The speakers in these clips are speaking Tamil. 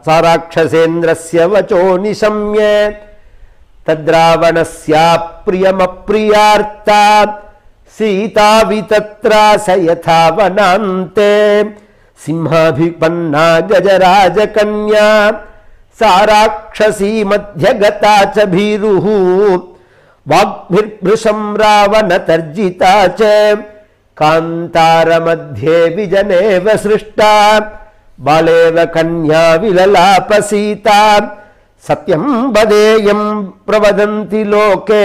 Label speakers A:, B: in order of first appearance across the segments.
A: சாராட்சசேந்திரஸ்ய வச்சோ நிசம்ய तद्रावणस्याप्रियमप्रियार्ता सीता वितत्रास यथा वनान्ते सिंहाभिपन्ना गजराजकन्या सा राक्षसी मध्यगता च भीरुः वाग्भिर्भृशं रावणतर्जिता च कान्तारमध्ये विजनेव सृष्टा बालेव कन्या विललापसीता सत्यं वदेयं प्रवदन्ति लोके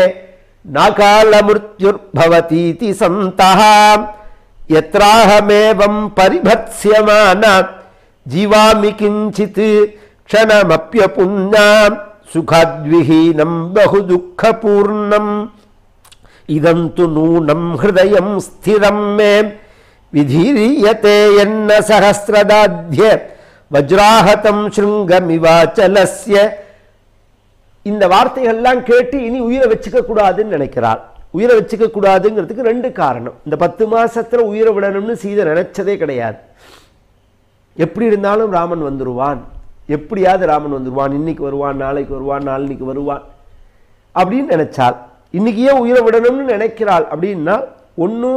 A: नाकालमृत्युर्भवतीति सन्तः यत्राहमेवं परिभत्स्यमान जीवामि किञ्चित् क्षणमप्यपुण्या सुखाद्विहीनं बहु दुःखपूर्णम् इदं तु नूनं हृदयं स्थिरं मे विधीयते यन्न सहस्रदाध्य வஜ்ராஹதம் ஸ்ருங்கமிவாச்சலஸ்ய இந்த வார்த்தைகள்லாம் கேட்டு இனி உயிரை வச்சுக்க கூடாதுன்னு நினைக்கிறாள் உயிரை வச்சுக்க கூடாதுங்கிறதுக்கு ரெண்டு காரணம் இந்த பத்து மாசத்துல உயிரை விடணும்னு சீதை நினைச்சதே கிடையாது எப்படி இருந்தாலும் ராமன் வந்துருவான் எப்படியாவது ராமன் வந்துருவான் இன்னைக்கு வருவான் நாளைக்கு வருவான் நாளைக்கு வருவான் அப்படின்னு நினைச்சாள் இன்னைக்கு ஏன் உயிரை விடணும்னு நினைக்கிறாள் அப்படின்னா ஒன்று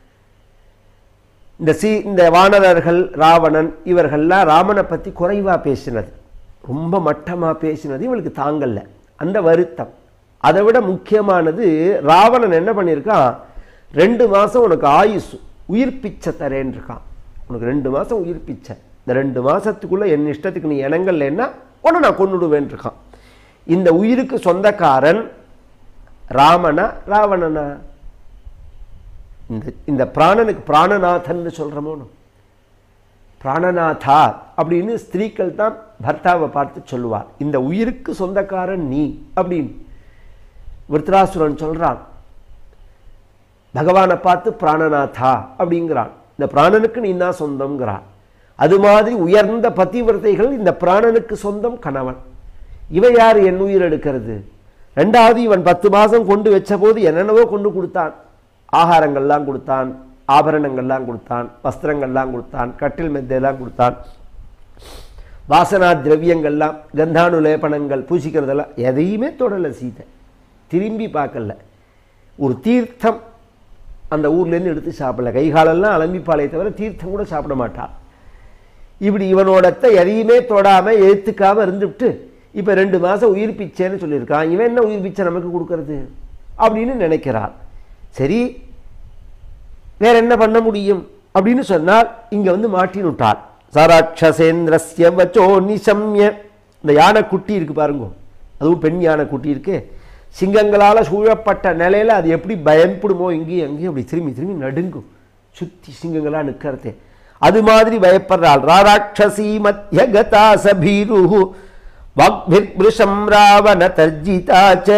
A: இந்த சி இந்த வானரர்கள் ராவணன் இவர்கள்லாம் ராமனை பற்றி குறைவாக பேசினது ரொம்ப மட்டமாக பேசினது இவளுக்கு தாங்கல்ல அந்த வருத்தம் அதை விட முக்கியமானது ராவணன் என்ன பண்ணியிருக்கான் ரெண்டு மாதம் உனக்கு ஆயுசு உயிர் பிச்சை தரேன்னு இருக்கான் உனக்கு ரெண்டு மாதம் உயிர் பிச்சை இந்த ரெண்டு மாதத்துக்குள்ளே என் இஷ்டத்துக்கு நீ இணங்கல்லைன்னா உன்னை நான் கொண்டுடுவேன் இருக்கான் இந்த உயிருக்கு சொந்தக்காரன் ராமனா ராவணனா இந்த இந்த பிராணனுக்கு பிராணநாதன்னு சொல்கிறோமோ பிராணநாதா அப்படின்னு ஸ்திரீக்கள் தான் பர்த்தாவை பார்த்து சொல்லுவார் இந்த உயிருக்கு சொந்தக்காரன் நீ அப்படின்னு விருத்ராசுரன் சொல்றான் பகவானை பார்த்து பிராணநாதா அப்படிங்கிறான் இந்த பிராணனுக்கு நீ தான் சொந்தம்ங்கிறான் அது மாதிரி உயர்ந்த பதிவிரதைகள் இந்த பிராணனுக்கு சொந்தம் கணவன் இவன் யார் என் உயிர் எடுக்கிறது ரெண்டாவது இவன் பத்து மாதம் கொண்டு வச்ச போது என்னென்னவோ கொண்டு கொடுத்தான் ஆகாரங்கள்லாம் கொடுத்தான் ஆபரணங்கள்லாம் கொடுத்தான் வஸ்திரங்கள்லாம் கொடுத்தான் கட்டில் மெத்தையெல்லாம் கொடுத்தான் வாசனா திரவியங்கள்லாம் கந்தானுலேபனங்கள் பூசிக்கிறதெல்லாம் எதையுமே தொடலை சீதை திரும்பி பார்க்கல ஒரு தீர்த்தம் அந்த ஊர்லேருந்து எடுத்து சாப்பிடல கைகாலெல்லாம் அலம்பிப்பாளே தவிர தீர்த்தம் கூட சாப்பிட மாட்டாள் இப்படி இவனோடத்த எதையுமே தொடாமல் எழுத்துக்காமல் இருந்துவிட்டு இப்போ ரெண்டு மாதம் உயிர் பிச்சைன்னு சொல்லியிருக்கான் இவன் என்ன உயிர் பிச்சை நமக்கு கொடுக்கறது அப்படின்னு நினைக்கிறாள் சரி வேற என்ன பண்ண முடியும் அப்படின்னு சொன்னால் இங்க வந்து மாட்டினுட்டாள் சராட்சசேந்திரஸ்ய வச்சோ நிசம்ய இந்த யானை குட்டி இருக்கு பாருங்க அதுவும் பெண் யானை குட்டி இருக்கு சிங்கங்களால் சூழப்பட்ட நிலையில அது எப்படி பயப்படுமோ இங்கேயும் அங்கேயும் அப்படி திரும்பி திரும்பி நடுங்கும் சுத்தி சிங்கங்களா நிற்கிறதே அது மாதிரி பயப்படுறாள் ராராட்சசி மத்திய கதா சபீரு வாக்பிர்பிருஷம் ராவண தர்ஜிதாச்ச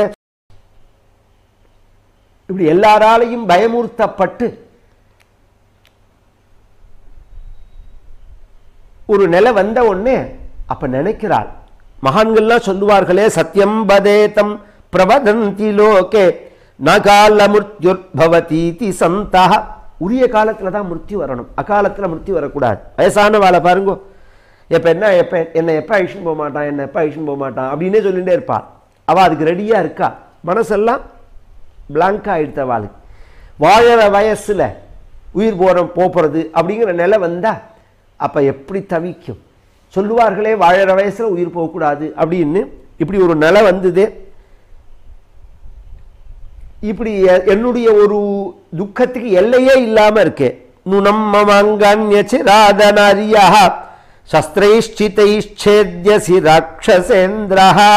A: இப்படி எல்லாராலையும் பயமுறுத்தப்பட்டு ஒரு நிலை வந்த உடனே அப்ப நினைக்கிறாள் மகான்கள்லாம் சொல்லுவார்களே சத்தியம் பதேதம் பிரவதந்தி லோகே நகால மிருத்யுர்பவதீதி சந்தா உரிய காலத்துல தான் மிருத்யு வரணும் அகாலத்துல மிருத்யு வரக்கூடாது வயசான வாழை பாருங்க எப்ப என்ன எப்ப என்னை எப்ப அழிச்சுன்னு போக மாட்டான் என்ன எப்ப அழிச்சுன்னு போக மாட்டான் அப்படின்னே சொல்லிட்டே இருப்பாள் அவ அதுக்கு ரெடியா இருக்கா மனசெல்லாம் பிளாங்காக ஆயிடுத்த வாழ்க்கை வாழற வயசுல உயிர் போற போகிறது அப்படிங்கிற நிலை வந்தா அப்ப எப்படி தவிக்கும் சொல்லுவார்களே வாழற வயசுல உயிர் போகக்கூடாது அப்படின்னு இப்படி ஒரு நிலை வந்தது இப்படி எ- என்னுடைய ஒரு துக்கத்துக்கு எல்லையே இல்லாம இருக்கு நுணம் மமங்கன்யச்சிராதனரியா சஸ்திரைஷ்சிதைச்சேத்யசி ராட்சசேந்திரஹா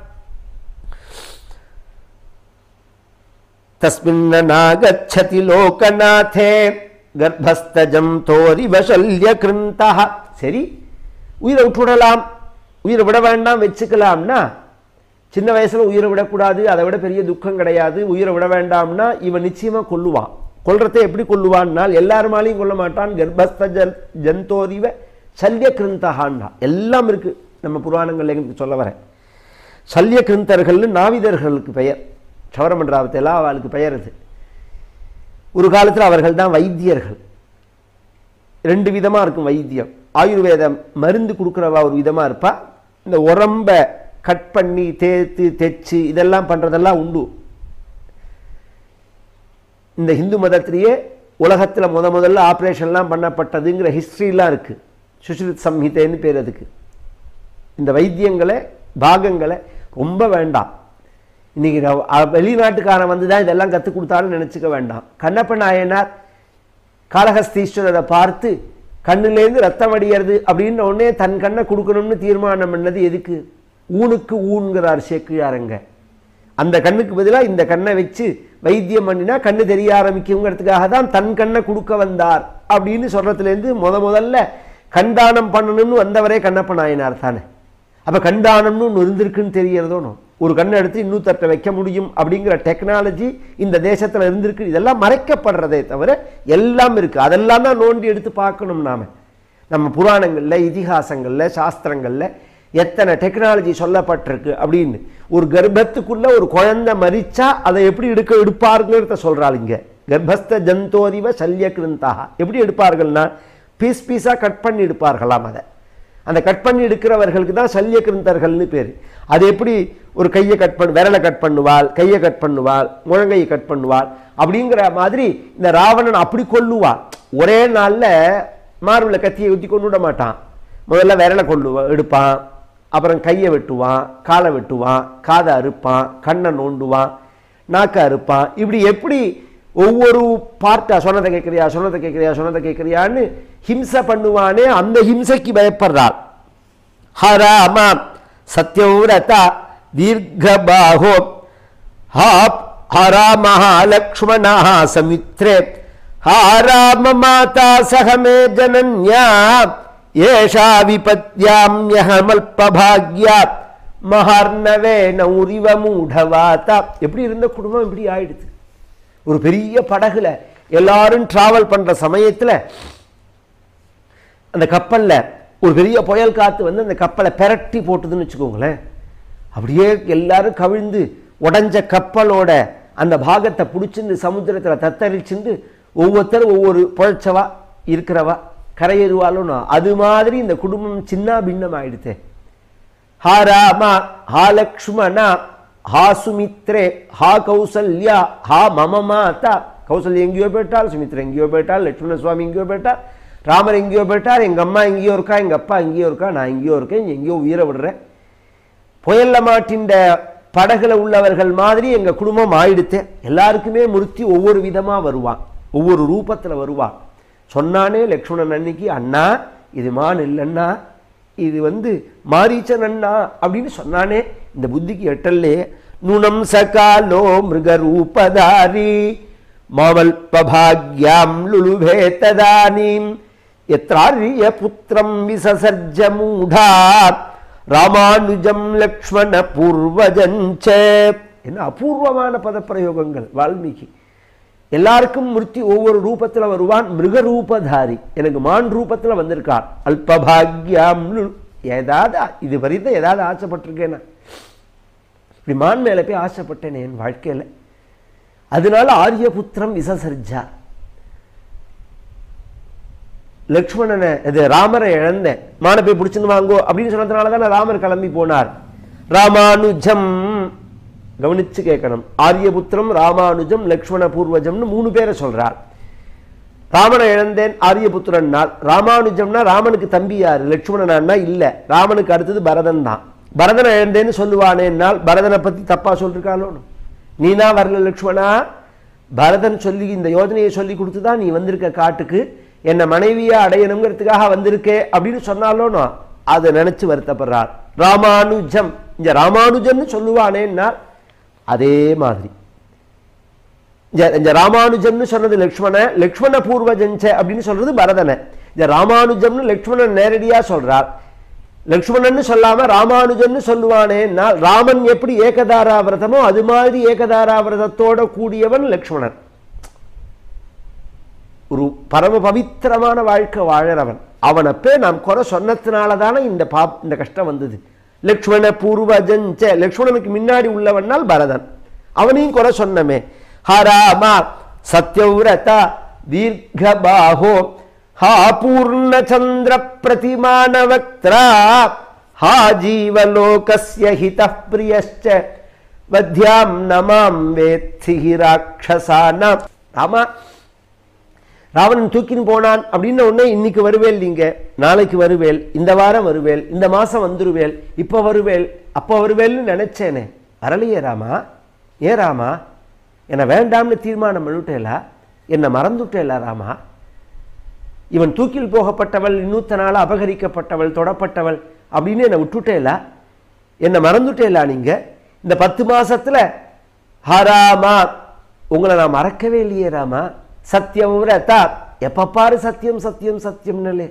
A: தஸ்மின்னாகச்சதி லோகநாதே கர்ப்பஸ்தஜம் தோரிவ சல்யகிருந்தா சரி உயிரை விட்டுவிடலாம் உயிரை விட வேண்டாம் வச்சுக்கலாம்னா சின்ன வயசுல உயிரை விடக்கூடாது அதை விட பெரிய துக்கம் கிடையாது உயிரை விட வேண்டாம்னா இவன் நிச்சயமா கொல்லுவான் கொல்றதை எப்படி கொல்லுவான்னால் எல்லாருமாலையும் கொல்ல மாட்டான் கர்ப்பஸ்த ஜன் ஜந்தோரிவ சல்யகிருந்தகான்னா எல்லாம் இருக்கு நம்ம புராணங்கள்ல எனக்கு சொல்ல வரேன் சல்யகிருந்தர்கள்னு நாவிதர்களுக்கு பெயர் சவரமன்றாவத்தை எல்லாம் அவளுக்கு பெயர் அது ஒரு காலத்தில் அவர்கள் தான் வைத்தியர்கள் ரெண்டு விதமாக இருக்கும் வைத்தியம் ஆயுர்வேத மருந்து கொடுக்குறவா ஒரு விதமாக இருப்பா இந்த உடம்ப கட் பண்ணி தேய்த்து தைச்சு இதெல்லாம் பண்ணுறதெல்லாம் உண்டு இந்த இந்து மதத்திலேயே உலகத்தில் முத முதல்ல ஆப்ரேஷன்லாம் பண்ணப்பட்டதுங்கிற ஹிஸ்ட்ரிலாம் இருக்குது சுஷ்ருத் சம்ஹிதைன்னு பேர் அதுக்கு இந்த வைத்தியங்களை பாகங்களை ரொம்ப வேண்டாம் இன்னைக்கு நான் அ- வெளிநாட்டுக்காரன் வந்து தான் இதெல்லாம் கற்றுக் கொடுத்தாலும் நினச்சிக்க வேண்டாம் கண்ணப்ப நாயனார் காளஹஸ்தீஸ்வரரை பார்த்து கண்ணுலேருந்து ரத்தம் வடியறது அப்படின்ற உடனே தன் கண்ணை கொடுக்கணும்னு தீர்மானம் பண்ணது எதுக்கு ஊனுக்கு ஊன்கிறார் சேக்கிழாரங்க அந்த கண்ணுக்கு பதிலாக இந்த கண்ணை வச்சு வைத்தியம் பண்ணினா கண்ணு தெரிய ஆரம்பிக்குங்கிறதுக்காக தான் தன் கண்ணை கொடுக்க வந்தார் அப்படின்னு சொல்றதுலேருந்து முத முதல்ல கண்தானம் பண்ணணும்னு வந்தவரே கண்ணப்ப நாயனார் தானே அப்போ கண்தானம்னு ஒன்று இருந்திருக்குன்னு தெரியறதோனும் ஒரு கண்ணை எடுத்து இன்னொருத்தட்ட வைக்க முடியும் அப்படிங்கிற டெக்னாலஜி இந்த தேசத்தில் இருந்திருக்கு இதெல்லாம் மறைக்கப்படுறதே தவிர எல்லாம் இருக்குது அதெல்லாம் தான் நோண்டி எடுத்து பார்க்கணும் நாம நம்ம புராணங்களில் இதிகாசங்களில் சாஸ்திரங்களில் எத்தனை டெக்னாலஜி சொல்லப்பட்டிருக்கு அப்படின்னு ஒரு கர்ப்பத்துக்குள்ள ஒரு குழந்தை மரிச்சா அதை எப்படி எடுக்க எடுப்பாருங்கிறத சொல்றாளுங்க கர்ப்பஸ்த ஜந்தோதிவ சல்ய கிருந்தாக எப்படி எடுப்பார்கள்னா பீஸ் பீஸாக கட் பண்ணி எடுப்பார்களாம் அதை அந்த கட் பண்ணி எடுக்கிறவர்களுக்கு தான் சல்ய கிருந்தர்கள்னு பேர் அது எப்படி ஒரு கையை கட் பண்ணு விரலை கட் பண்ணுவாள் கையை கட் பண்ணுவாள் முழங்கையை கட் பண்ணுவாள் அப்படிங்கிற மாதிரி இந்த ராவணன் அப்படி கொல்லுவாள் ஒரே நாளில் மார்பில் கத்தியை ஊற்றி கொண்டு விட மாட்டான் முதல்ல விரலை கொண்டு எடுப்பான் அப்புறம் கையை வெட்டுவான் காலை வெட்டுவான் காதை அறுப்பான் கண்ணை நோண்டுவான் நாக்கை அறுப்பான் இப்படி எப்படி ஒவ்வொரு பார்ட்டா சொன்னதை கேட்குறியா சொன்னதை கேட்குறியா சொன்னதை கேட்குறியான்னு ஹிம்சை பண்ணுவானே அந்த ஹிம்சைக்கு பயப்படுறாள் ஹராம சத்யவிரத தீர்க்கபாகோ ஹாப் ஹராமஹ லக்ஷ்மணா சமித்ரே ஹாராம மாதா சகமே ஜனன்யா ஏஷா விபத்யாம்யஹமல்பபாக்யா மகார்ணவே நௌரிவ மூடவாதா எப்படி இருந்த குடும்பம் இப்படி ஆயிடுது ஒரு பெரிய படகுல எல்லாரும் டிராவல் பண்ற சமயத்துல அந்த கப்பல்ல ஒரு பெரிய புயல் காத்து வந்து அந்த கப்பலை பெரட்டி போட்டுதுன்னு வச்சுக்கோங்களேன் அப்படியே எல்லாரும் கவிழ்ந்து உடைஞ்ச கப்பலோட அந்த பாகத்தை பிடிச்சிருந்து சமுத்திரத்துல தத்தரிச்சுண்டு ஒவ்வொருத்தரும் ஒவ்வொரு புழைச்சவா இருக்கிறவா கரையேறுவாலும் அது மாதிரி இந்த குடும்பம் சின்ன பின்னம் ஆயிடுத்தே ஹா ராமா ஹா லக்ஷ்மணா ஹா சுமித்ரே ஹா கௌசல்யா ஹா மம மாதா கௌசல்யா எங்கேயோ போயிட்டால் சுமித்ரா எங்கேயோ போயிட்டால் லட்சுமண சுவாமி எங்கேயோ போயிட்டார் ராமர் எங்கேயோ போயிட்டார் எங்க அம்மா எங்கேயோ இருக்கா எங்க அப்பா எங்கேயோ இருக்கா நான் எங்கேயோ இருக்கேன் எங்கேயோ உயிரை விடுறேன் புயல்ல மாட்டின்ற படகுல உள்ளவர்கள் மாதிரி எங்க குடும்பம் ஆயிடுத்து எல்லாருக்குமே முருத்தி ஒவ்வொரு விதமா வருவான் ஒவ்வொரு ரூபத்துல வருவான் சொன்னானே லக்ஷ்மணன் அன்னைக்கு அண்ணா இது மான் இல்லைன்னா இது வந்து மாரீச்சன் அண்ணா அப்படின்னு சொன்னானே இந்த புத்திக்கு எட்டல்லே நுணம் சகாலோ மிருகரூபதாரி மாவல்பபாக்யாம் லுலுபே ததானீம் எத்ராரிய புத்திரம் விசசர்ஜ மூடா ராமானுஜம் லக்ஷ்மண பூர்வஜஞ்ச என்ன அபூர்வமான பதப்பிரயோகங்கள் வால்மீகி எல்லாருக்கும் மூர்த்தி ஒவ்வொரு ரூபத்துல வருவான் மிருகரூபதாரி எனக்கு மான் ரூபத்துல வந்திருக்கார் அல்பபாக்யாம் லுலு- ஏதாவது இது வரைக்கும் ஏதாவது ஆசைப்பட்டிருக்கேனா இப்படி மான் மேல போய் ஆசைப்பட்டேன் என் வாழ்க்கையில அதனால ஆரியபுத்திரம் விசசர்ஜா லக்ஷ்மணனை இது ராமரை இழந்தேன் மானை போய் பிடிச்சிருந்து வாங்கோ அப்படின்னு சொன்னதுனால தானே ராமர் கிளம்பி போனார் ராமானுஜம் கவனிச்சு கேட்கணும் ஆரியபுத்திரம் ராமானுஜம் லக்ஷ்மண பூர்வஜம்னு மூணு பேரை சொல்றார் ராமனை இழந்தேன் ஆரியபுத்திரன் நாள் ராமானுஜம்னா ராமனுக்கு தம்பி யாரு லட்சுமணனா இல்ல ராமனுக்கு அடுத்தது பரதன் தான் பரதனை இழந்தேன்னு சொல்லுவானேன்னால் பரதனை பத்தி தப்பா சொல்லிருக்கானோ நீனா வரல லட்சுமணா பரதன் சொல்லி இந்த யோஜனையை சொல்லி கொடுத்து தான் நீ வந்திருக்க காட்டுக்கு என்னை மனைவியா அடையணுங்கிறதுக்காக வந்திருக்கே அப்படின்னு சொன்னாலோனோ அதை நினைச்சு வருத்தப்படுறார் ராமானுஜம் இந்த ராமானுஜம்னு சொல்லுவானேன்னா அதே மாதிரி இந்த- இந்த ராமானுஜம்னு சொன்னது லக்ஷ்மண லக்ஷ்மண பூர்வஜஞ்ச அப்படின்னு சொல்றது பரதனை இந்த ராமானுஜம்னு லக்ஷ்மணன் நேரடியா சொல்றார் லக்ஷ்மணன்னு சொல்லாம ராமானுஜம்னு சொல்லுவானேன்னா ராமன் எப்படி ஏகதாரா விரதமோ அது மாதிரி ஏகதாரா விரதத்தோட கூடியவன் லக்ஷ்மணன் ஒரு பரம பவித்திரமான வாழ்க்கை வாழறவன் அவனை போய் நாம் குறை சொன்னதுனால தானே இந்த பாப் இந்த கஷ்டம் வந்தது லக்ஷ்மண பூர்வஜஞ்ச லக்ஷ்மணனுக்கு முன்னாடி உள்ளவனால் பரதன் அவனையும் குறை சொன்னமே ஹராமா சத்யவிரதா தீர்க்கபாகோ ஹா பூர்ணச்சந்திர பிரதிமானவக்திரா ஹா ஜீவலோகஸ்ய ஹிதः பிரியश्च வத்யாம் நமாம் வேத்தி ராட்சசானாம் ராமா ராவணன் தூக்கின்னு போனான் அப்படின்னு உடனே இன்னைக்கு வருவேல் நீங்க நாளைக்கு வருவேல் இந்த வாரம் வருவேல் இந்த மாசம் வந்துருவேல் இப்போ வருவேல் அப்போ வருவேல்னு நினைச்சேனே வரலையே ராமா ஏ ராமா என்னை வேண்டாம்னு தீர்மானம் பண்ணிட்டேலா என்னை மறந்துட்டேலா ராமா இவன் தூக்கில் போகப்பட்டவள் இன்னூத்த நாள் அபகரிக்கப்பட்டவள் தொடப்பட்டவள் அப்படின்னு என்னை விட்டுட்டேலா என்னை மறந்துட்டேலா நீங்க இந்த பத்து மாசத்துல ஹராமா உங்களை நான் மறக்கவே இல்லையே ராமா சத்தியம் விரதா எப்ப பாரு சத்தியம் சத்தியம் சத்தியம்னுலே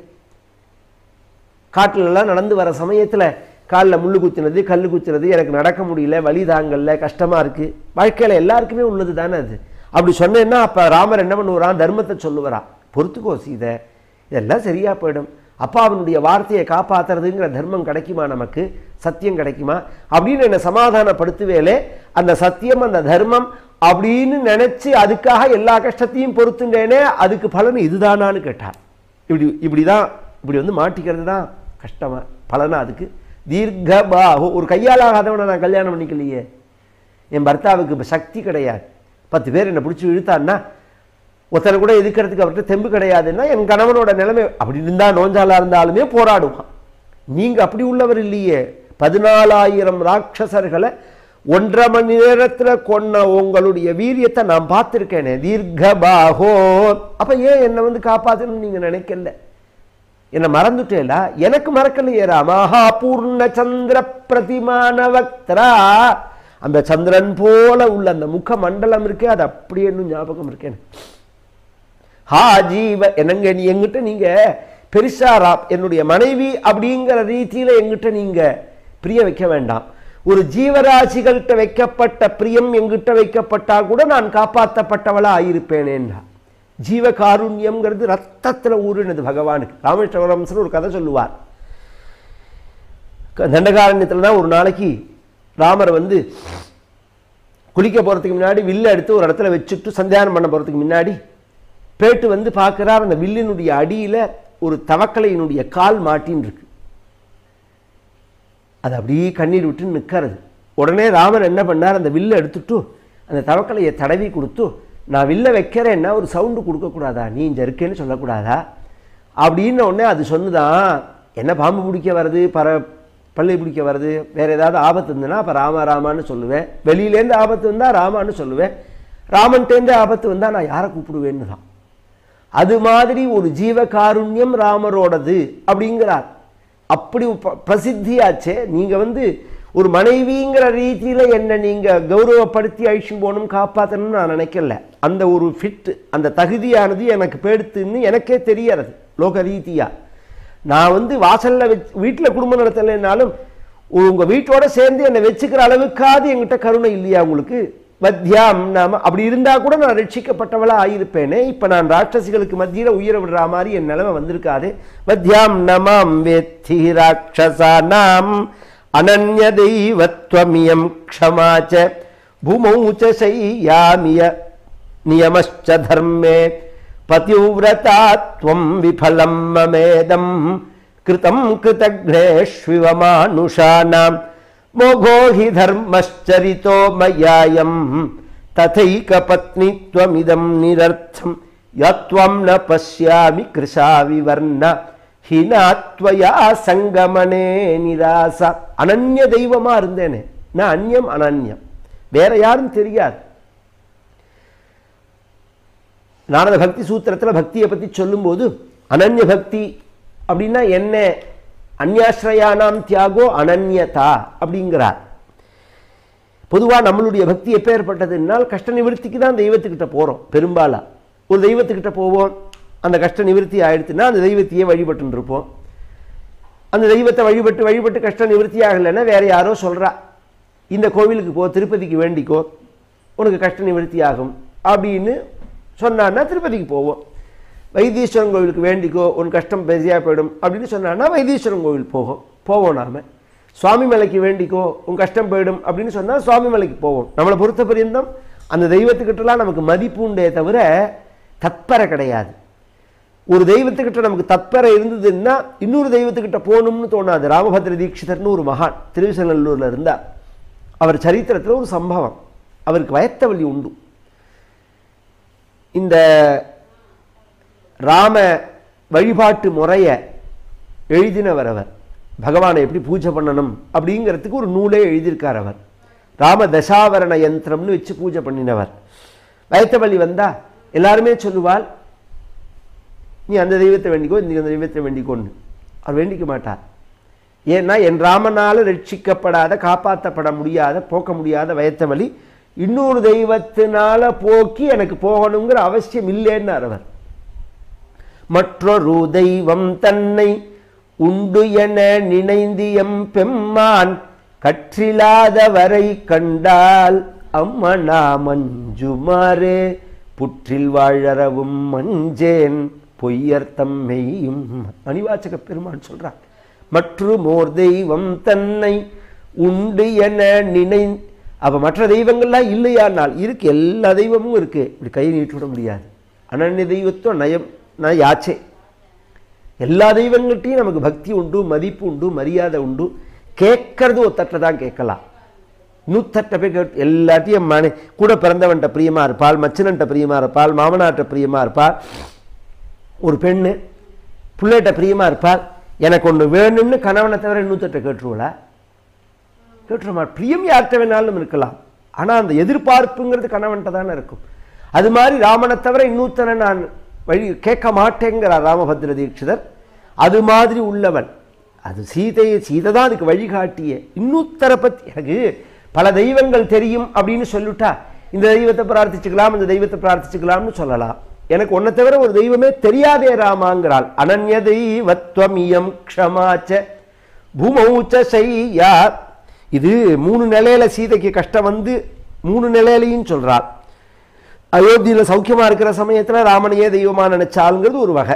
A: காட்டுல எல்லாம் நடந்து வர சமயத்துல காலில் முள்ளு குத்தினது கல் குத்தினது எனக்கு நடக்க முடியல வலி தாங்கல்ல கஷ்டமா இருக்கு வாழ்க்கையில எல்லாருக்குமே உள்ளது தானே அது அப்படி சொன்னேன்னா அப்ப ராமர் என்ன பண்ணுவாராம் தர்மத்தை சொல்லுவாராம் பொறுத்துக்கோ சீதை இதெல்லாம் சரியா போயிடும் அப்பா அவனுடைய வார்த்தையை காப்பாத்துறதுங்கிற தர்மம் கிடைக்குமா நமக்கு சத்தியம் கிடைக்குமா அப்படின்னு என்னை சமாதானப்படுத்துவேலே அந்த சத்தியம் அந்த தர்மம் அப்படின்னு நினைச்சு அதுக்காக எல்லா கஷ்டத்தையும் பொறுத்துட்டேனே அதுக்கு பலன் இதுதானான்னு கேட்டார் இப்படி இப்படிதான் இப்படி வந்து மாட்டிக்கிறது தான் கஷ்டமா பலனா அதுக்கு தீர்க்கபாகு ஒரு கையால் ஆகாதவனை நான் கல்யாணம் பண்ணிக்கலையே என் பர்த்தாவுக்கு இப்ப சக்தி கிடையாது பத்து பேர் என்னை பிடிச்சி இழுத்தான்னா ஒருத்தனை கூட எதிர்க்கிறதுக்கு அவர்கிட்ட தெம்பு கிடையாதுன்னா என் கணவனோட நிலைமை அப்படி இருந்தா நோஞ்சாலா இருந்தாலுமே போராடுவான் நீங்க அப்படி உள்ளவர் இல்லையே பதினாலாயிரம் ராட்சசர்களை ஒன்றரை மணி நேரத்துல கொன்ன உங்களுடைய வீரியத்தை நான் பார்த்திருக்கேனே தீர்க்கபாகோ அப்ப ஏன் என்னை வந்து காப்பாத்தணும்னு நீங்க நினைக்கல என்னை மறந்துட்டேலா எனக்கு மறக்கலையே ராமஹா பூர்ண சந்திர பிரதிமானவக்தரா அந்த சந்திரன் போல உள்ள அந்த முக மண்டலம் இருக்கே அது அப்படியே இன்னும் ஞாபகம் இருக்கேன் ஹா ஜீவ என்னங்க நீ எங்கிட்ட நீங்க பெருசா ரா- என்னுடைய மனைவி அப்படிங்கிற ரீதியில எங்கிட்ட நீங்க பிரிய வைக்க வேண்டாம் ஒரு ஜீவராசிகள்கிட்ட வைக்கப்பட்ட பிரியம் எங்கிட்ட வைக்கப்பட்டா கூட நான் காப்பாற்றப்பட்டவளா ஆயிருப்பேனேன்றா ஜீவ காருண்யம்ங்கிறது ரத்தத்துல ஊறினது பகவானுக்கு ராமேஸ்வரம்சன் ஒரு கதை சொல்லுவார் க- தண்டகாரண்யத்துல தான் ஒரு நாளைக்கு ராமர் வந்து குளிக்க போறதுக்கு முன்னாடி வில்ல எடுத்து ஒரு இடத்துல வச்சுட்டு சந்தியானம் பண்ண போறதுக்கு முன்னாடி பேட்டு வந்து பார்க்கறார் அந்த வில்லினுடைய அடியில ஒரு தவக்கலையினுடைய கால் மாட்டின்னு இருக்கு அது அப்படியே கண்ணீர் விட்டு நிற்கிறது உடனே ராமர் என்ன பண்ணார் அந்த வில்லை எடுத்துட்டு அந்த தவக்கலையை தடவி கொடுத்து நான் வில்ல வைக்கிறேன்னா ஒரு சவுண்டு கொடுக்கக்கூடாதா நீ இங்கே இருக்கேன்னு சொல்லக்கூடாதா அப்படின்னு உடனே அது சொன்னுதான் என்ன பாம்பு பிடிக்க வருது பற பள்ளி பிடிக்க வருது வேற ஏதாவது ஆபத்து இருந்ததுன்னா அப்போ ராமா ராமான்னு சொல்லுவேன் வெளியிலேருந்து ஆபத்து வந்தால் ராமான்னு சொல்லுவேன் ராமன்ட்டேருந்து ஆபத்து வந்தால் நான் யாரை கூப்பிடுவேன்னு தான் அது மாதிரி ஒரு ஜீவகாருண்யம் ராமரோடது அப்படிங்கிறார் அப்படி ப- பிரசித்தியாச்சே நீங்க வந்து ஒரு மனைவிங்கிற ரீதியில என்ன நீங்க கௌரவப்படுத்தி அழிச்சும் போகணும் காப்பாற்றணும்னு நான் நினைக்கல அந்த ஒரு ஃபிட் அந்த தகுதியானது எனக்கு பேடுத்துன்னு எனக்கே தெரியறது லோக ரீதியா நான் வந்து வாசல்ல வச்சு வீட்டில் குடும்பம் நடத்தலைன்னாலும் உங்க வீட்டோட சேர்ந்து என்னை வச்சுக்கிற அளவுக்காவது என்கிட்ட கருணை இல்லையா உங்களுக்கு வத்யாம் நாம அப்படி இருந்தா கூட நான் ரட்சிக்கப்பட்டவளா ஆயிருப்பேனே இப்ப நான் ராட்சசிகளுக்கு மத்தியில உயிர விடுற மாதிரி என் நிலைமை வந்திருக்காது வத்யாம் நமாம் வேத்தி ராட்சசானாம் அனன்ய தெய்வத்வமியம் க்ஷமாச்ச பூமௌ ச சையாமிய நியமश्च தர்மே பதிவ்ரதாத்வம் விஃலம் மமேதம் கிருதம் கிருதக்னேஷ்விவ மானுஷானாம் மோகோ ஹி தர்மச்சரிதோ மயாயம் ததைக பத்னித்வமிதம் நிரர்த்தம் யத்வம் ந பசியாமி கிருஷாவி வர்ண ஹினாத்வயா சங்கமனே நிராசா அனன்ய தெய்வமா இருந்தேனே நான் அந்நியம் அனன்யம் வேற யாரும் தெரியாது நாரத பக்தி சூத்திரத்துல பக்தியை பத்தி சொல்லும்போது அனன்ய பக்தி அப்படின்னா என்ன அந்யாஸ்ரயானாம் தியாகோ அனன்யதா அப்படிங்கிறார் பொதுவா நம்மளுடைய பக்தி எப்பேற்பட்டதுன்னால் கஷ்ட நிவர்த்திக்கு தான் தெய்வத்துக்கிட்ட போறோம் பெரும்பாலா ஒரு தெய்வத்துக்கிட்ட போவோம் அந்த கஷ்ட நிவர்த்தி ஆயிடுச்சுன்னா அந்த தெய்வத்தையே வழிபட்டுன்னு இருப்போம் அந்த தெய்வத்தை வழிபட்டு வழிபட்டு கஷ்ட நிவர்த்தி ஆகலைன்னா வேற யாரோ சொல்றா இந்த கோவிலுக்கு போ திருப்பதிக்கு வேண்டிக்கோ உனக்கு கஷ்ட நிவர்த்தி ஆகும் அப்படின்னு சொன்னான்னா திருப்பதிக்கு போவோம் வைத்தீஸ்வரன் கோவிலுக்கு வேண்டிக்கோ உன் கஷ்டம் பெரியாக போயிடும் அப்படின்னு சொன்னான்னா வைத்தீஸ்வரன் கோவில் போகும் போவோம் நாம சுவாமி மலைக்கு வேண்டிக்கோ உன் கஷ்டம் போயிடும் அப்படின்னு சொன்னால் சுவாமி மலைக்கு போவோம் நம்மளை பொறுத்த பரியந்தம் அந்த தெய்வத்துக்கிட்டலாம் நமக்கு மதிப்பு உண்டே தவிர தத்பர கிடையாது ஒரு தெய்வத்துக்கிட்ட நமக்கு தத்பரை இருந்ததுன்னா இன்னொரு தெய்வத்துக்கிட்ட போகணும்னு தோணாது ராமபத்ர தீட்சிதர்னு ஒரு மகான் திருவிசநல்லூரில் இருந்தார் அவர் சரித்திரத்தில் ஒரு சம்பவம் அவருக்கு வயத்த வலி உண்டு இந்த ராம வழிபாட்டு முறையை எழுதினவர் அவர் பகவானை எப்படி பூஜை பண்ணணும் அப்படிங்கிறதுக்கு ஒரு நூலே எழுதியிருக்கார் அவர் ராம தசாவரண யந்திரம்னு வச்சு பூஜை பண்ணினவர் வயத்தவள்ளி வந்தா எல்லாருமே சொல்லுவாள் நீ அந்த தெய்வத்தை வேண்டிக்கோ நீ அந்த தெய்வத்தை வேண்டிக்கோன்னு அவர் வேண்டிக்க மாட்டார் ஏன்னா என் ராமனால ரட்சிக்கப்படாத காப்பாற்றப்பட முடியாத போக்க முடியாத வயத்தவழி இன்னொரு தெய்வத்தினால போக்கி எனக்கு போகணுங்கிற அவசியம் இல்லைன்னார் அவர் மற்றொரு தெய்வம் தன்னை உண்டு என நினைந்தியம் பெம்மான் கற்றில்லாதவரை கண்டால் அம்மனா மஞ்சுமாறே புற்றில் வாழறவும் மஞ்சேன் பொய்யர்த்தம் மெய்யும் மணிவாச்சக பெருமான் சொல்றார் மற்றும் ஓர் தெய்வம் தன்னை உண்டு என நினை அப்ப மற்ற தெய்வங்கள்லாம் இல்லையானால் இருக்கு எல்லா தெய்வமும் இருக்கு இப்படி கை நீட்டி விட முடியாது அனன்ய தெய்வத்துவம் நயம் நான் யாச்சே எல்லா தெய்வங்கள்ட்டையும் நமக்கு பக்தி உண்டு மதிப்பு உண்டு மரியாதை உண்டு கேட்கறது ஒத்தட்ட தான் கேட்கலாம் நூத்தட்ட போய் கேட்டு எல்லாத்தையும் மனை கூட பிறந்தவன்ட்ட பிரியமா இருப்பாள் மச்சனன்ட்ட பிரியமா இருப்பாள் மாமனார்ட்ட பிரியமா இருப்பாள் ஒரு பெண்ணு பிள்ளைகிட்ட பிரியமா இருப்பாள் எனக்கு ஒன்று வேணும்னு கணவனை தவிர இன்னூத்தட்ட கேட்டுருவலா கேட்டுருமா பிரியம் யார்கிட்ட வேணாலும் இருக்கலாம் ஆனால் அந்த எதிர்பார்ப்புங்கிறது கணவன்கிட்ட தானே இருக்கும் அது மாதிரி ராமனை தவிர இன்னூத்தனை நான் வழி கேட்க மாட்டேங்கிறார் ராமபத்ர தீட்சிதர் அது மாதிரி உள்ளவன் அது சீதையை சீதை தான் அதுக்கு வழிகாட்டிய இன்னூத்தரை பற்றி எனக்கு பல தெய்வங்கள் தெரியும் அப்படின்னு சொல்லிட்டா இந்த தெய்வத்தை பிரார்த்திச்சுக்கலாம் இந்த தெய்வத்தை பிரார்த்திச்சுக்கலாம்னு சொல்லலாம் எனக்கு ஒன்றை தவிர ஒரு தெய்வமே தெரியாதே ராமாங்கிறாள் அனன்ய தெய்வத்வமியம் க்ஷமாச்ச பூமௌச்ச செய்யா இது மூணு நிலையில சீதைக்கு கஷ்டம் வந்து மூணு நிலையிலையும் சொல்றாள் அயோத்தியில சௌக்கியமா இருக்கிற சமயத்துல ராமனையே தெய்வமா நினைச்சாளுங்கிறது ஒரு வகை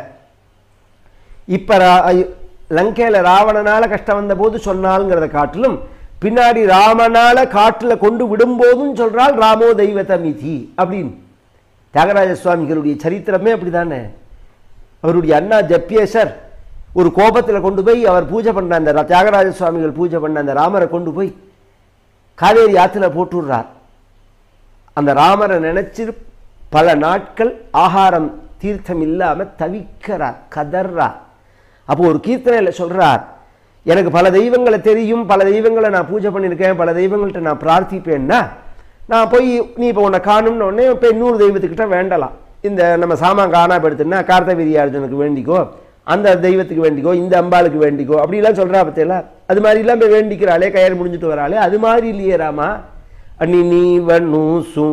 A: இப்ப ரா- ஐ- லங்கையில ராவணனால கஷ்டம் வந்த போது சொன்னாளுங்கிறத காட்டிலும் பின்னாடி ராமனால காட்டுல கொண்டு விடும்போதும் சொல்றாள் ராமோ தெய்வதமிதி அப்படின்னு தியாகராஜ சுவாமிகளுடைய சரித்திரமே அப்படிதானே அவருடைய அண்ணா ஜப்பியேசர் ஒரு கோபத்துல கொண்டு போய் அவர் பூஜை பண்ண அந்த ர- தியாகராஜ சுவாமிகள் பூஜை பண்ண அந்த ராமரை கொண்டு போய் காவேரி ஆத்துல போட்டுடுறார் அந்த ராமரை நினைச்சு பல நாட்கள் ஆகாரம் தீர்த்தம் இல்லாம தவிக்கிறார் கதர்றார் அப்போ ஒரு கீர்த்தனையில சொல்றார் எனக்கு பல தெய்வங்களை தெரியும் பல தெய்வங்களை நான் பூஜை பண்ணியிருக்கேன் பல தெய்வங்கள்ட்ட நான் பிரார்த்திப்பேன்னா நான் போய் நீ இப்போ உன்னை காணும்னு உடனே இப்போ இன்னொரு தெய்வத்துக்கிட்ட வேண்டலாம் இந்த நம்ம சாமான் காணாப்படுத்துனா கார்த்தவீரியார்ஜுனுக்கு வேண்டிக்கோ அந்த தெய்வத்துக்கு வேண்டிக்கோ இந்த அம்பாளுக்கு வேண்டிக்கோ அப்படிலாம் சொல்றா பத்தியல அது மாதிரிலாம் போய் வேண்டிக்கிறாளே கயிறு முடிஞ்சிட்டு வராளே அது மாதிரி இல்லையே ராமா అని నీవనూసు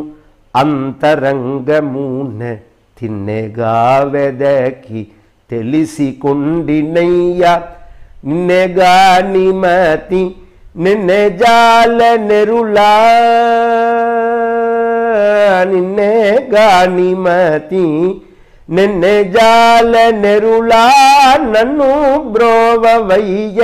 A: అంతరంగమున తిన్నెగా వెదకి తెలిసి కొండినయ్యా నిన్నెగా నిమతి నిన్నె జాల నెరులా నిన్నెగా నిమతి నిన్నె జాల నెరులా నన్ను బ్రోవవయ్య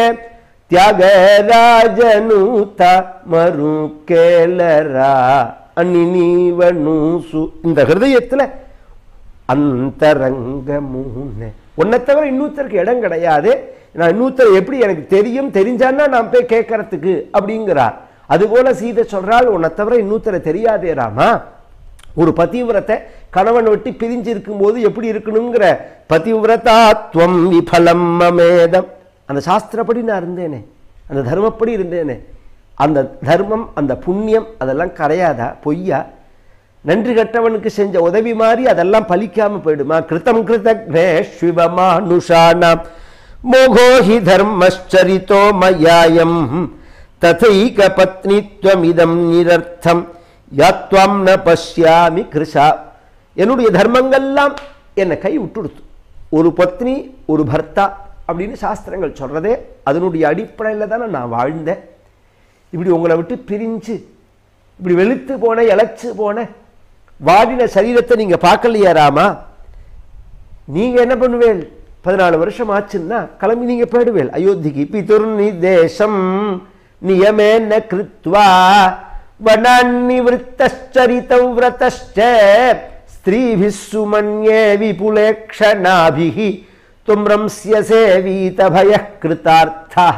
A: ತ್ಯಾಗರಾಜನೂತ ಮರು ಕೇಳರಾ அன்னி நீவனூசு இந்த ஹிருதயத்துல அந்தரங்க மூண உன்னை தவிர இன்னொருத்தருக்கு இடம் கிடையாது நான் இன்னொருத்தர் எப்படி எனக்கு தெரியும் தெரிஞ்சான்னா நான் போய் கேட்கறதுக்கு அப்படிங்கிறார் அதுபோல சீதை சொல்றாள் உன்னை தவிர இன்னொருத்தரை தெரியாதே ராமா ஒரு பதிவிரத்தை கணவன் விட்டு பிரிஞ்சு இருக்கும்போது எப்படி இருக்கணுங்கிற பதிவிரதாத்வம் விபலம் மமேதம் அந்த சாஸ்திரப்படி நான் இருந்தேனே அந்த தர்மப்படி இருந்தேனே அந்த தர்மம் அந்த புண்ணியம் அதெல்லாம் கரையாதா பொய்யா நன்றி கட்டவனுக்கு செஞ்ச உதவி மாதிரி அதெல்லாம் பலிக்காம போயிடுமா கிருத்தம் கிருதக்னே சிவமானுஷானாம் மோகோஹி தர்மச்சரித்தோ மயாயம் ததைக பத்னித்வமிதம் நிரர்த்தம் யாத்வாம் ந பஷ்யாமி கிருஷா என்னுடைய தர்மங்கள்லாம் என்னை கை விட்டுடுத்து ஒரு பத்னி ஒரு பர்த்தா அப்படின்னு சாஸ்திரங்கள் சொல்றதே அதனுடைய அடிப்படையில் தானே நான் வாழ்ந்தேன் இப்படி உங்களை விட்டு பிரிஞ்சு இப்படி வெளுத்து போன இழைச்சு போன வாடின சரீரத்தை நீங்க பார்க்கலையா ராமா நீங்க என்ன பண்ணுவேல் பதினாலு வருஷம் ஆச்சுன்னா கிளம்பி நீங்க போயிடுவேல் அயோத்திக்கு பிதுர் நிதேசம் நியமேன கிருத்வா வனான்னிவிருத்தரித விரதஷ்ட ஸ்திரீபிः சுமன்யே விபுலேக்ஷணாபிः தும் ரம்ஸ்யசே வீதபய கிருத்தார்த்தா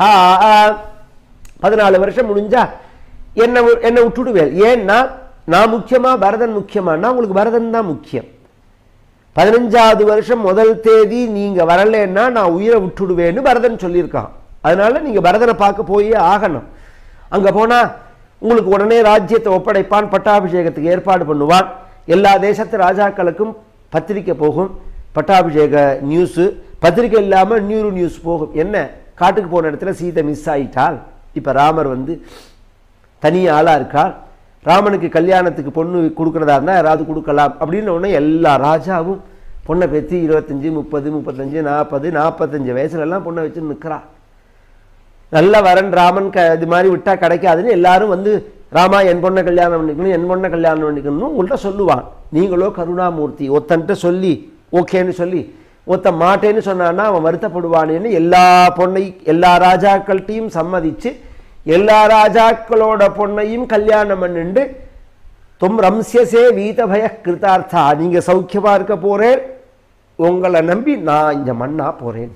A: பதினாலு வருஷம் முடிஞ்சா என்ன என்ன விட்டுடுவேன் ஏன்னா நான் முக்கியமா பரதன் முக்கியமானா உங்களுக்கு பரதன் தான் முக்கியம் பதினஞ்சாவது வருஷம் முதல் தேதி நீங்க வரலைன்னா நான் உயிரை விட்டுடுவேன்னு பரதன் சொல்லியிருக்கான் அதனால நீங்க பரதனை பார்க்க போயே ஆகணும் அங்க போனா உங்களுக்கு உடனே ராஜ்யத்தை ஒப்படைப்பான் பட்டாபிஷேகத்துக்கு ஏற்பாடு பண்ணுவான் எல்லா தேசத்து ராஜாக்களுக்கும் பத்திரிக்கை போகும் பட்டாபிஷேக நியூஸு பத்திரிக்கை இல்லாமல் நியூரு நியூஸ் போகும் என்ன காட்டுக்கு போன இடத்துல சீதை மிஸ் ஆயிட்டால் இப்போ ராமர் வந்து தனி ஆளாக இருக்கார் ராமனுக்கு கல்யாணத்துக்கு பொண்ணு கொடுக்குறதா இருந்தால் யாராவது கொடுக்கலாம் அப்படின்னு உடனே எல்லா ராஜாவும் பொண்ணை பெற்று இருபத்தஞ்சி முப்பது முப்பத்தஞ்சு நாற்பது நாற்பத்தஞ்சு வயசுலலாம் பொண்ணை வச்சு நிற்கிறா நல்ல வரன் ராமன் க இது மாதிரி விட்டா கிடைக்காதுன்னு எல்லாரும் வந்து ராமா என் பொண்ணை கல்யாணம் பண்ணிக்கணும் என் பொண்ணை கல்யாணம் பண்ணிக்கணும்னு உங்கள்கிட்ட சொல்லுவான் நீங்களோ கருணாமூர்த்தி ஒத்தன்ட்ட சொல்லி ஓகேன்னு சொல்லி ஒத்த மாட்டேன்னு சொன்னான்னா அவன் வருத்தப்படுவானேன்னு எல்லா பொண்ணை எல்லா ராஜாக்கள்கிட்டையும் சம்மதிச்சு எல்லா ராஜாக்களோட பொண்ணையும் கல்யாணம் பண்ணிண்டு தும் ரம்சியசே வீதபய கிருதார்த்தா நீங்க சௌக்கியமா இருக்க போறேன் உங்களை நம்பி நான் இந்த மண்ணா போறேன்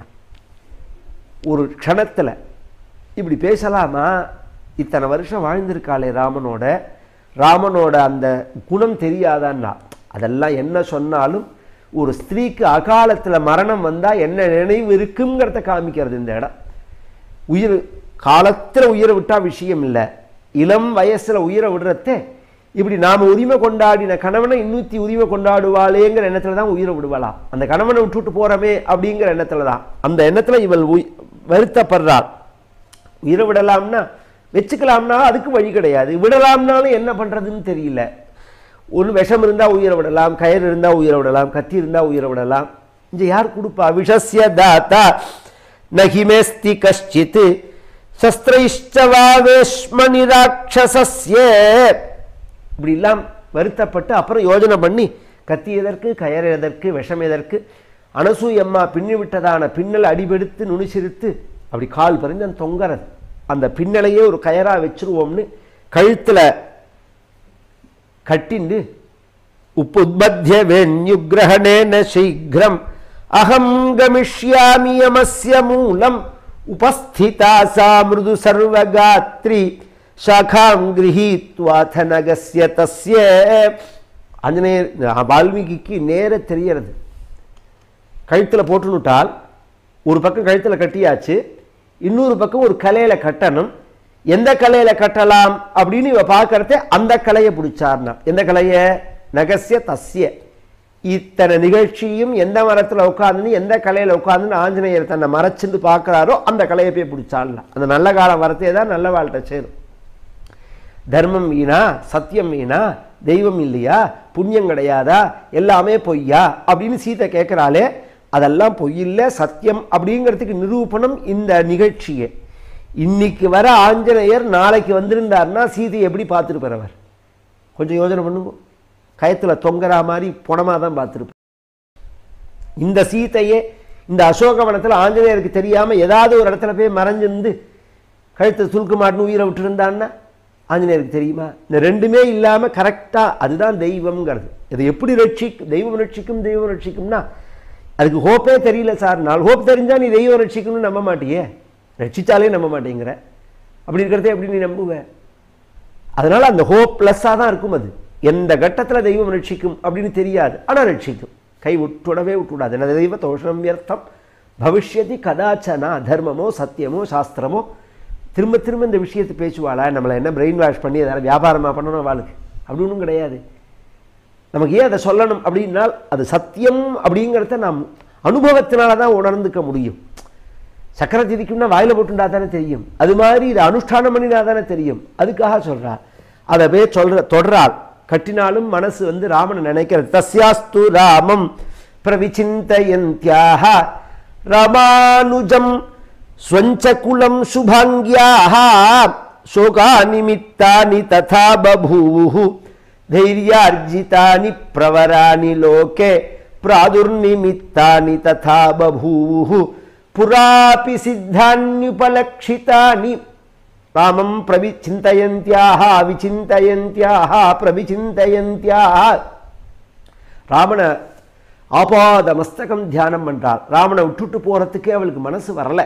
A: ஒரு க்ஷணத்துல இப்படி பேசலாமா இத்தனை வருஷம் வாழ்ந்திருக்காளே ராமனோட ராமனோட அந்த குணம் தெரியாதான்னா அதெல்லாம் என்ன சொன்னாலும் ஒரு ஸ்திரீக்கு அகாலத்துல மரணம் வந்தா என்ன நினைவு இருக்குங்கிறத காமிக்கிறது இந்த இடம் உயிர் காலத்துல உயிரை விட்டா விஷயம் இல்லை இளம் வயசுல உயிரை விடுறதே இப்படி நாம உரிமை கொண்டாடின கணவனை இன்னூத்தி உரிமை கொண்டாடுவாளேங்கிற எண்ணத்துல தான் உயிரை விடுவலாம் அந்த கணவனை விட்டுட்டு போறமே அப்படிங்கிற எண்ணத்துல தான் அந்த எண்ணத்துல இவள் உய்- வருத்தப்படுறாள் உயிரை விடலாம்னா வச்சுக்கலாம்னா அதுக்கு வழி கிடையாது விடலாம்னாலும் என்ன பண்றதுன்னு தெரியல ஒன்று விஷம் இருந்தா உயிரை விடலாம் கயிறு இருந்தா உயிரை விடலாம் கத்தி இருந்தா உயிரை விடலாம் இங்க யார் கொடுப்பா விஷஸ்ய தாத்தா நகிமேஸ்தி கஷ்டித் சஸ்திரைஷ்டவா வேஷ்மணி ராட்சசஸ்ய இப்படி எல்லாம் வருத்தப்பட்டு அப்புறம் யோஜனை பண்ணி கத்தி எதற்கு கயர் எதற்கு விஷம் எதற்கு அனசூயம்மா பின்னி விட்டதான பின்னல் அடிபெடுத்து நுனிசிரித்து அப்படி கால் பறிந்து அந்த தொங்கறது அந்த பின்னலையே ஒரு கயரா வச்சிருவோம்னு கழுத்துல கட்டிண்டு உப்புத்பத்திய வெண்யுகிரகணேன சீக்கிரம் அகம் கமிஷ்யாமி யமஸ்ய மூலம் உபஸ்திதா சா மிருது சர்வகாத்ரி சாகாம் கிரகீத்வாத நகஸ்ய தஸ்ய ஆஞ்சநேயர் வால்மீகிக்கு நேர தெரியறது கழுத்தில் போட்டுனுட்டால் ஒரு பக்கம் கழுத்தில் கட்டியாச்சு இன்னொரு பக்கம் ஒரு கலையில கட்டணும் எந்த கலையில கட்டலாம் அப்படின்னு இவ பார்க்கறதே அந்த கலையை பிடிச்சார்னா எந்த கலைய நகசிய தஸ்ய இத்தனை நிகழ்ச்சியும் எந்த மரத்துல உட்கார்ந்து எந்த கலையில உட்கார்ந்து ஆஞ்சநேயர் தன்னை மறைச்சிருந்து பார்க்கறாரோ அந்த கலையை போய் பிடிச்சாலாம் அந்த நல்ல காலம் வரத்தே தான் நல்ல வாழ்க்கை சேரும் தர்மம் வீணா சத்தியம் வீணா தெய்வம் இல்லையா புண்ணியம் கிடையாதா எல்லாமே பொய்யா அப்படின்னு சீதை கேட்குறாளே அதெல்லாம் பொய்யில்ல சத்தியம் அப்படிங்கிறதுக்கு நிரூபணம் இந்த நிகழ்ச்சியே இன்னைக்கு வர ஆஞ்சநேயர் நாளைக்கு வந்திருந்தார்னா சீதையை எப்படி பார்த்துருப்பார் அவர் கொஞ்சம் யோசனை பண்ணுங்க கயத்துல தொங்குற மாதிரி புணமாக தான் பார்த்துருப்பார் இந்த சீதையே இந்த அசோகவனத்தில் ஆஞ்சநேயருக்கு தெரியாம ஏதாவது ஒரு இடத்துல போய் மறைஞ்சிருந்து கழுத்தை சுருக்க மாட்டுன்னு உயிரை விட்டுருந்தான்னா ஆஞ்சநேயருக்கு தெரியுமா இந்த ரெண்டுமே இல்லாம கரெக்டா அதுதான் தெய்வம்ங்கிறது இதை எப்படி ரட்சிக்கும் தெய்வம் ரட்சிக்கும் தெய்வம் ரட்சிக்கும்னா அதுக்கு ஹோப்பே தெரியல சார் நாலு ஹோப் தெரிஞ்சா நீ தெய்வம் ரட்சிக்கணும்னு நம்ப மாட்டியே ரட்சிச்சாலே நம்ப மாட்டேங்கிற அப்படி இருக்கிறதே எப்படி நீ நம்புவ அதனால அந்த ஹோப் ப்ளஸ்ஸாக தான் இருக்கும் அது எந்த கட்டத்தில் தெய்வம் ரட்சிக்கும் அப்படின்னு தெரியாது ஆனால் ரட்சிக்கும் கை விட்டுடவே விட்டுவிடாது என்ன தெய்வ தோஷம் வியர்த்தம் பவிஷ்யதி கதாச்சனா தர்மமோ சத்தியமோ சாஸ்திரமோ திரும்ப திரும்ப இந்த விஷயத்தை பேசுவாளா நம்மளை என்ன பிரெயின் வாஷ் பண்ணி எதாவது வியாபாரமாக பண்ணணும் அவளுக்கு அப்படி ஒன்றும் கிடையாது நமக்கு ஏன் அதை சொல்லணும் அப்படின்னால் அது சத்தியம் அப்படிங்கிறத நாம் அனுபவத்தினால தான் உணர்ந்துக்க முடியும் சக்கரை திதிக்கும்னா வாயில போட்டுண்டா தானே தெரியும் அது மாதிரி இது அனுஷ்டானம் பண்ணினா தானே தெரியும் அதுக்காக சொல்றா அதை போய் சொல்ற தொடரால் கட்டினாலும் மனசு வந்து ராமனை நினைக்கிறது தஸ்யாஸ்து ராமம் பிரவிச்சிந்தயந்தியாக ராமானுஜம் ஸ்வஞ்சகுலம் சுபாங்கியாக சோகாநிமித்தானி ததா பபூவு தைரியார்ஜிதானி பிரவராணி லோகே பிராதுர்நிமித்தானி ததா பபூவு புராபி சித்தான்யுபலக்ஷிதானி ராமம் பிரவிச்சிந்தயந்தியாக விச்சிந்தயந்தியாக பிரவிச்சிந்தயந்தியாக ராமனை ஆபாத மஸ்தகம் தியானம் பண்றாள் ராமனை விட்டுட்டு போறதுக்கே அவளுக்கு மனசு வரல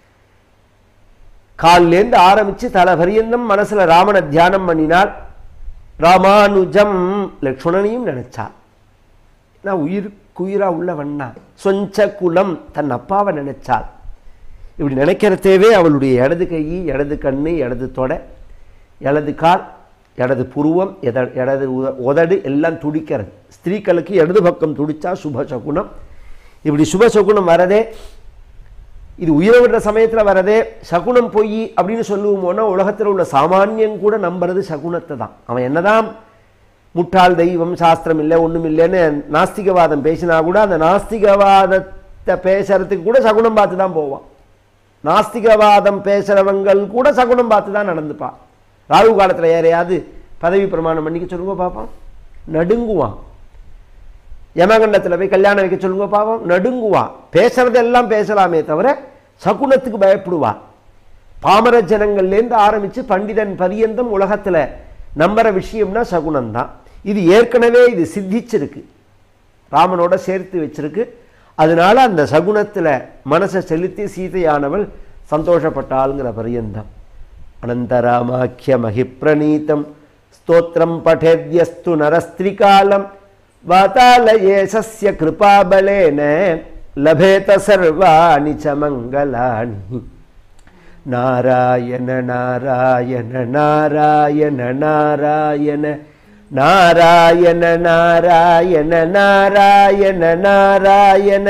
A: கால்லேருந்து ஆரம்பிச்சு தலை பரியந்தம் மனசுல ராமனை தியானம் பண்ணினாள் ராமானுஜம் லக்ஷ்மணனையும் நினைச்சாள் நான் உயிருக்குயிரா உள்ளவண்ணா சொஞ்ச குலம் தன் அப்பாவை நினைச்சாள் இப்படி நினைக்கிறதேவே அவளுடைய இடது கை இடது கண்ணு இடது தொடை இடது கால் இடது புருவம் எத இடது உத- உதடு எல்லாம் துடிக்கிறது ஸ்திரீக்களுக்கு இடது பக்கம் துடிச்சா சுப சகுனம் இப்படி சுப சகுனம் வரதே இது உயிரை விடுற சமயத்தில் வரதே சகுனம் பொய் அப்படின்னு சொல்லுவோமோனா உலகத்தில் உள்ள சாமானியன் கூட நம்புறது சகுனத்தை தான் அவன் என்னதான் முட்டாள் தெய்வம் சாஸ்திரம் இல்லை ஒன்றும் இல்லைன்னு நாஸ்திகவாதம் பேசினா கூட அந்த நாஸ்திகவாதத்தை பேசுறதுக்கு கூட சகுனம் பார்த்து தான் போவான் நாஸ்திகவாதம் பேசுறவங்கள் கூட சகுனம் பார்த்து தான் நடந்துப்பான் ராகு காலத்தில் யாரையாவது பதவி பிரமாணம் பண்ணிக்க சொல்லுங்க பார்ப்போம் நடுங்குவான் யமகண்டத்தில் போய் கல்யாணம் வைக்க சொல்லுங்க பாவம் நடுங்குவான் பேசுறதெல்லாம் பேசலாமே தவிர சகுனத்துக்கு பயப்படுவான் பாமர ஜனங்கள்லேருந்து ஆரம்பித்து பண்டிதன் பரியந்தம் உலகத்தில் நம்புற விஷயம்னா சகுனம் தான் இது ஏற்கனவே இது சித்திச்சிருக்கு ராமனோட சேர்த்து வச்சிருக்கு அதனால அந்த சகுனத்தில் மனசை செலுத்தி சீதையானவள் சந்தோஷப்பட்டாளுங்கிற பரியந்தம் அனந்தராமாக்கிய மகிப்ரணீதம் ஸ்தோத்திரம் பठेद्यस्तु நரஸ்திரிகாலம் வாதாலயே சஸ்ய கிருபாபலேன லபேத சர்வாணி ச மங்களாணி நாராயண நாராயண நாராயண நாராயண நாராயண நாராயண நாராயண நாராயண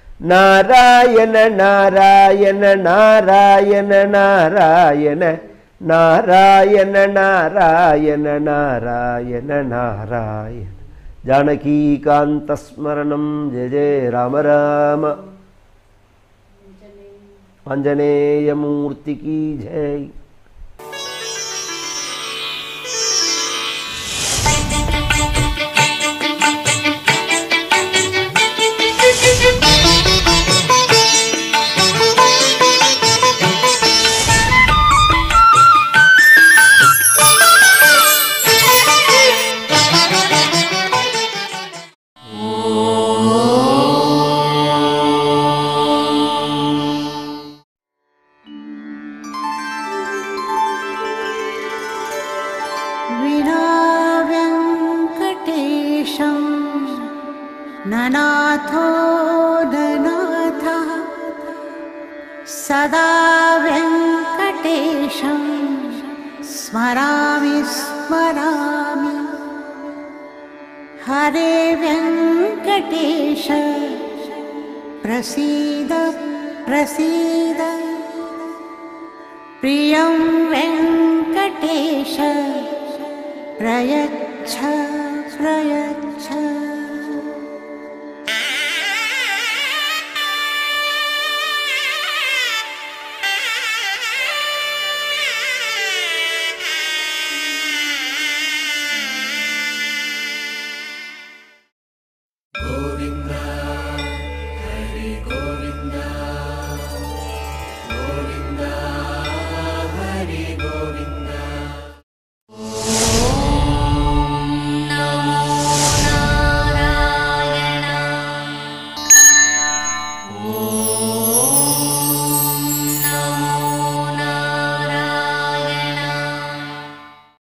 A: நாராயண நாராயண நாராயண நாராயண நாராயண நாராயண நாராயண நாராயண ஜானகீகாந்தஸ்மரணம் ஜெய ஜெய ராம ராம आंजनेयमूर्ति की जय
B: विनाव्यङ्कटेशं ननाथो दनाथः सदा व्यङ्कटेशं स्मरामि स्मरामि हरे व्यङ्कटेश प्रसीद प्रसीद प्रियं वेङ्कटेश प्रयच्छ प्रयच्छ